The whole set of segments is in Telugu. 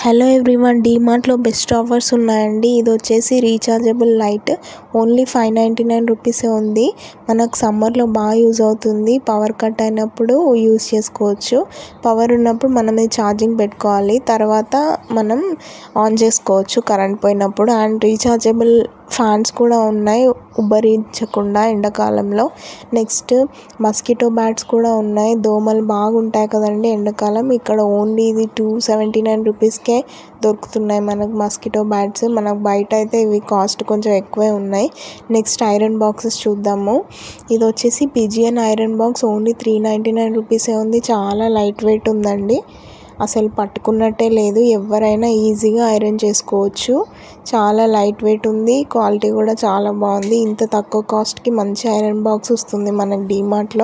హలో ఎవ్రీవన్ డీమార్ట్లో బెస్ట్ ఆఫర్స్ ఉన్నాయండి ఇది వచ్చేసి rechargeable light only five ninety nine రూపీసే ఉంది మనకు సమ్మర్లో బాగా యూజ్ అవుతుంది పవర్ కట్ అయినప్పుడు యూజ్ చేసుకోవచ్చు పవర్ ఉన్నప్పుడు మనమే ఛార్జింగ్ పెట్టుకోవాలి తర్వాత మనం ఆన్ చేసుకోవచ్చు కరెంట్ పోయినప్పుడు అండ్ రీఛార్జబుల్ ఫ్యాన్స్ కూడా ఉన్నాయి ఉబ్బరించకుండా ఎండాకాలంలో నెక్స్ట్ మస్కిటో బ్యాట్స్ కూడా ఉన్నాయి దోమలు బాగుంటాయి కదండి ఎండాకాలం ఇక్కడ ఓన్లీ ఇది టూ సెవెంటీ నైన్ రూపీస్కే దొరుకుతున్నాయి మనకు మస్కిటో బ్యాట్స్ మనకు బయట అయితే ఇవి కాస్ట్ కొంచెం ఎక్కువే ఉన్నాయి నెక్స్ట్ ఐరన్ బాక్సెస్ చూద్దాము ఇది వచ్చేసి Pigeon iron box only three ninety nine రూపీసే ఉంది చాలా లైట్ వెయిట్ ఉందండి అసలు పట్టుకున్నట్టే లేదు ఎవరైనా ఈజీగా ఐరన్ చేసుకోవచ్చు చాలా లైట్ వెయిట్ ఉంది క్వాలిటీ కూడా చాలా బాగుంది ఇంత తక్కువ కాస్ట్కి మంచి ఐరన్ బాక్స్ వస్తుంది మనకి డీమార్ట్లో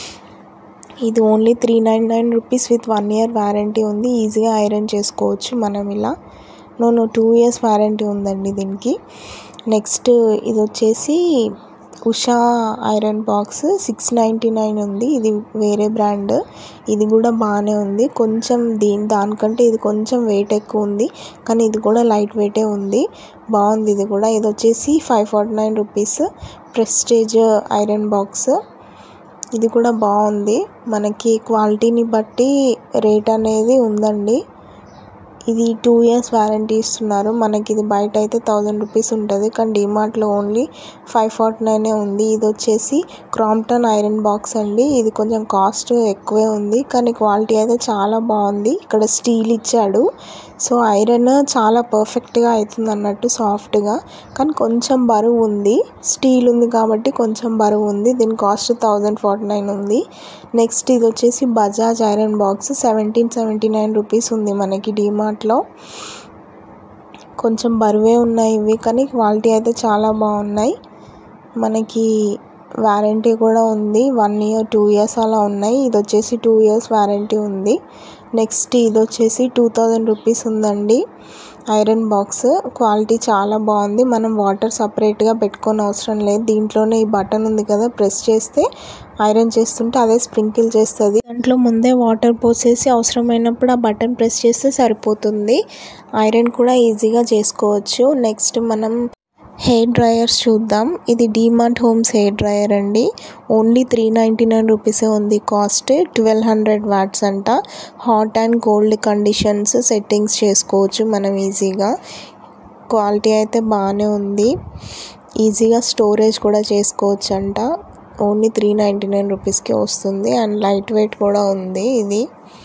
ఇది only three nine nine rupees with one year warranty ఉంది ఈజీగా ఐరన్ చేసుకోవచ్చు మనం ఇలా నో టూ ఇయర్స్ వారంటీ ఉందండి దీనికి నెక్స్ట్ ఇది వచ్చేసి Usha iron box six ninety nine ఉంది ఇది వేరే బ్రాండ్ ఇది కూడా బాగానే ఉంది కొంచెం దీని దానికంటే ఇది కొంచెం వెయిట్ ఎక్కువ ఉంది కానీ ఇది కూడా లైట్ వెయిటే ఉంది బాగుంది ఇది కూడా ఇది వచ్చేసి five forty nine rupees Prestige iron box ఇది కూడా బాగుంది మనకి క్వాలిటీని బట్టి రేట్ అనేది ఉందండి ఇది టూ ఇయర్స్ వారంటీ ఇస్తున్నారు మనకి ఇది బయట అయితే థౌజండ్ రూపీస్ ఉంటుంది కానీ డిమార్ట్లో ఓన్లీ ఫైవ్ ఫార్టీ నైనే ఉంది ఇది వచ్చేసి క్రాంప్టన్ ఐరన్ బాక్స్ అండి ఇది కొంచెం కాస్ట్ ఎక్కువే ఉంది కానీ క్వాలిటీ అయితే చాలా బాగుంది ఇక్కడ స్టీల్ ఇచ్చాడు సో ఐరన్ చాలా పర్ఫెక్ట్గా అవుతుంది అన్నట్టు సాఫ్ట్గా కానీ కొంచెం బరువు ఉంది స్టీల్ ఉంది కాబట్టి కొంచెం బరువు ఉంది దీని కాస్ట్ థౌజండ్ ఫార్టీ నైన్ ఉంది నెక్స్ట్ ఇది వచ్చేసి Bajaj iron box seventeen seventy nine rupees ఉంది మనకి డీమార్ట్లో కొంచెం బరువే ఉన్నాయి ఇవి కానీ క్వాలిటీ అయితే చాలా బాగున్నాయి మనకి వారంటీ కూడా ఉంది వన్ ఇయర్ టూ ఇయర్స్ అలా ఉన్నాయి ఇది వచ్చేసి టూ ఇయర్స్ వారంటీ ఉంది నెక్స్ట్ ఇది వచ్చేసి టూ థౌజండ్ రూపీస్ ఉందండి ఐరన్ బాక్స్ క్వాలిటీ చాలా బాగుంది మనం వాటర్ సపరేట్గా పెట్టుకోని అవసరం లేదు దీంట్లోనే ఈ బటన్ ఉంది కదా ప్రెస్ చేస్తే ఐరన్ చేస్తుంటే అదే స్ప్రింకిల్ చేస్తుంది దాంట్లో ముందే వాటర్ పోసేసి అవసరమైనప్పుడు ఆ బటన్ ప్రెస్ చేస్తే సరిపోతుంది ఐరన్ కూడా ఈజీగా చేసుకోవచ్చు నెక్స్ట్ మనం హెయిర్ డ్రయర్స్ చూద్దాం ఇది డీమార్ట్ హోమ్స్ హెయిర్ డ్రయర్ అండి ఓన్లీ త్రీ నైంటీ నైన్ రూపీసే ఉంది కాస్ట్ ట్వెల్వ్ హండ్రెడ్ వాట్స్ అంట hot and cold conditions settings చేసుకోవచ్చు మనం ఈజీగా క్వాలిటీ అయితే బాగానే ఉంది ఈజీగా స్టోరేజ్ కూడా చేసుకోవచ్చు అంట ఓన్లీ త్రీ నైంటీ నైన్ రూపీస్కే వస్తుంది అండ్ లైట్ వెయిట్ కూడా ఉంది ఇది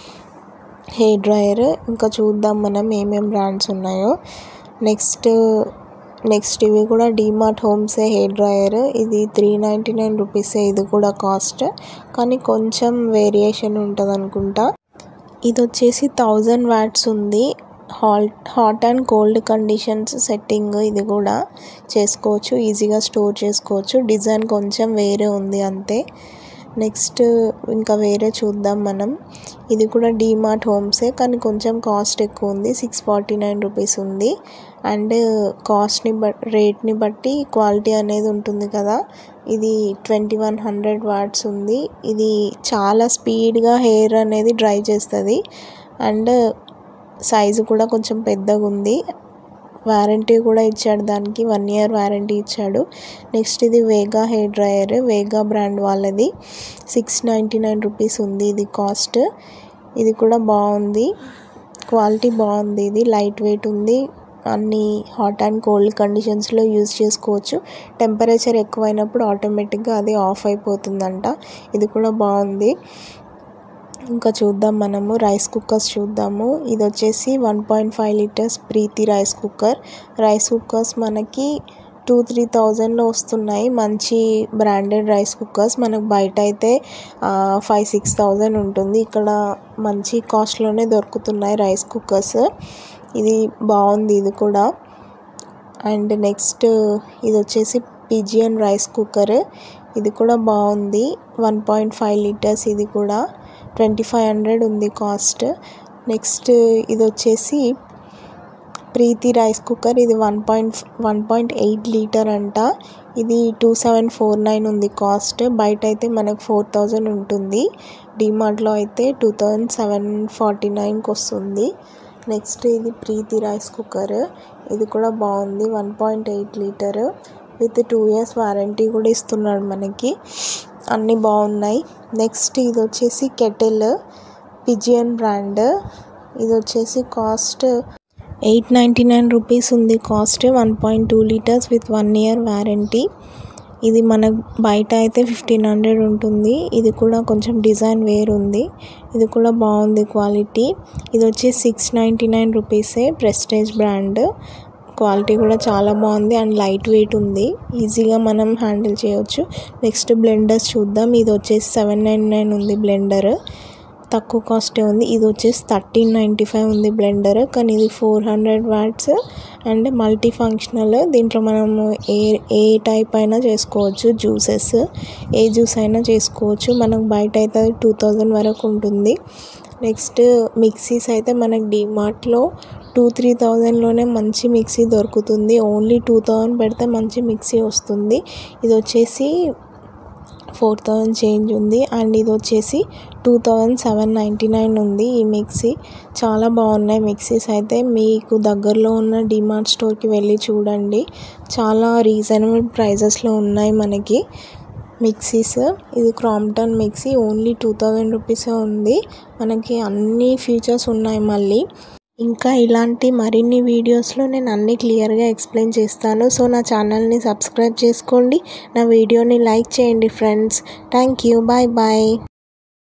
హెయిర్ డ్రయర్ ఇంకా చూద్దాం మనం ఏమేం బ్రాండ్స్ ఉన్నాయో నెక్స్ట్ నెక్స్ట్ ఇవి కూడా డీమార్ట్ హోమ్సే హెయిర్ డ్రయర్ ఇది త్రీ నైంటీ నైన్ రూపీసే ఇది కూడా కాస్ట్ కానీ కొంచెం వేరియేషన్ ఉంటుంది అనుకుంటా ఇది వచ్చేసి థౌజండ్ వాట్స్ ఉంది hot hot and cold conditions setting ఇది కూడా చేసుకోవచ్చు ఈజీగా స్టోర్ చేసుకోవచ్చు డిజైన్ కొంచెం వేరే ఉంది అంతే నెక్స్ట్ ఇంకా వేరే చూద్దాం మనం ఇది కూడా డీమార్ట్ హోమ్సే కానీ కొంచెం కాస్ట్ ఎక్కువ ఉంది సిక్స్ ఫార్టీ నైన్ రూపీస్ ఉంది అండ్ కాస్ట్ని బట్ రేట్ని బట్టి క్వాలిటీ అనేది ఉంటుంది కదా ఇది ట్వంటీ వన్ హండ్రెడ్ వాట్స్ ఉంది ఇది చాలా స్పీడ్గా హెయిర్ అనేది డ్రై చేస్తుంది అండ్ సైజు కూడా కొంచెం పెద్దగా ఉంది వారంటీ కూడా ఇచ్చాడు దానికి వన్ ఇయర్ వారంటీ ఇచ్చాడు నెక్స్ట్ ఇది Vega hair dryer Vega brand వాళ్ళది సిక్స్ నైంటీ నైన్ రూపీస్ ఉంది ఇది కాస్ట్ ఇది కూడా బాగుంది క్వాలిటీ బాగుంది ఇది లైట్ వెయిట్ ఉంది అన్ని హాట్ అండ్ కోల్డ్ కండిషన్స్లో యూజ్ చేసుకోవచ్చు టెంపరేచర్ ఎక్కువైనప్పుడు ఆటోమేటిక్గా అది ఆఫ్ అయిపోతుందంట ఇది కూడా బాగుంది ఇంకా చూద్దాం మనము రైస్ కుక్కర్స్ చూద్దాము ఇది వచ్చేసి one point five litres Preethi rice cooker rice cookers మనకి టూ త్రీ థౌజండ్లో వస్తున్నాయి మంచి బ్రాండెడ్ రైస్ కుక్కర్స్ మనకు బయట అయితే ఫైవ్ సిక్స్ థౌజండ్ ఉంటుంది ఇక్కడ మంచి కాస్ట్లోనే దొరుకుతున్నాయి రైస్ కుక్కర్స్ ఇది బాగుంది ఇది కూడా అండ్ నెక్స్ట్ ఇది వచ్చేసి పిజియన్ రైస్ కుక్కర్ ఇది కూడా బాగుంది వన్ పాయింట్ ఫైవ్ లీటర్స్ ఇది కూడా ట్వంటీ ఫైవ్ హండ్రెడ్ ఉంది కాస్ట్ నెక్స్ట్ ఇది వచ్చేసి ప్రీతి రైస్ కుక్కర్ ఇది one point one point eight litre అంట ఇది టూ సెవెన్ ఫోర్ నైన్ ఉంది కాస్ట్ బయట అయితే మనకు ఫోర్ థౌజండ్ ఉంటుంది డిమార్ట్లో అయితే టూ థౌజండ్ సెవెన్ ఫార్టీ నైన్కి వస్తుంది నెక్స్ట్ ఇది ప్రీతి రైస్ కుక్కర్ ఇది కూడా బాగుంది one point eight litre with two years warranty కూడా ఇస్తున్నాడు మనకి అన్నీ బాగున్నాయి నెక్స్ట్ ఇది వచ్చేసి కెటిల్ పిజియన్ బ్రాండ్ ఇది వచ్చేసి cost eight ninety nine rupees ఉంది cost one point two litres with one year warranty ఇది మన బయట అయితే ఫిఫ్టీన్ హండ్రెడ్ ఉంటుంది ఇది కూడా కొంచెం డిజైన్ వేరు ఉంది ఇది కూడా బాగుంది క్వాలిటీ ఇది వచ్చి సిక్స్ నైంటీ నైన్ రూపీసే ప్రెస్టేజ్ బ్రాండ్ క్వాలిటీ కూడా చాలా బాగుంది అండ్ లైట్ వెయిట్ ఉంది ఈజీగా మనం హ్యాండిల్ చేయవచ్చు నెక్స్ట్ బ్లెండర్స్ చూద్దాం ఇది వచ్చేసి సెవెన్ నైన్ నైన్ ఉంది బ్లెండర్ తక్కువ కాస్టే ఉంది ఇది వచ్చేసి థర్టీన్ నైంటీ ఫైవ్ ఉంది బ్లెండర్ కానీ ఇది four hundred watts and multi functional దీంట్లో మనము ఏ ఏ టైప్ అయినా చేసుకోవచ్చు జ్యూసెస్ ఏ జ్యూస్ అయినా చేసుకోవచ్చు మనకు బయట అయితే టూ థౌజండ్ వరకు ఉంటుంది నెక్స్ట్ మిక్సీస్ అయితే మనకి డిమార్ట్లో టూ త్రీ థౌజండ్లోనే మంచి మిక్సీ దొరుకుతుంది ఓన్లీ టూ థౌజండ్ పెడితే మంచి మిక్సీ వస్తుంది ఇది వచ్చేసి ఫోర్ థౌజండ్ చేంజ్ ఉంది అండ్ ఇది వచ్చేసి two thousand seven ninety nine ఉంది ఈ మిక్సీ చాలా బాగున్నాయి మిక్సీస్ అయితే మీకు దగ్గరలో ఉన్న డిమార్ట్ స్టోర్కి వెళ్ళి చూడండి చాలా రీజనబుల్ ప్రైజెస్లో ఉన్నాయి మనకి మిక్సీస్ ఇది Crompton mixie only two thousand రూపీసే ఉంది మనకి అన్ని ఫీచర్స్ ఉన్నాయి మళ్ళీ ఇంకా ఇలాంటి మరిన్ని వీడియోస్లో నేను అన్నీ క్లియర్గా ఎక్స్ప్లెయిన్ చేస్తాను సో నా ఛానల్ని సబ్స్క్రైబ్ చేసుకోండి నా వీడియోని లైక్ చేయండి friends thank you bye bye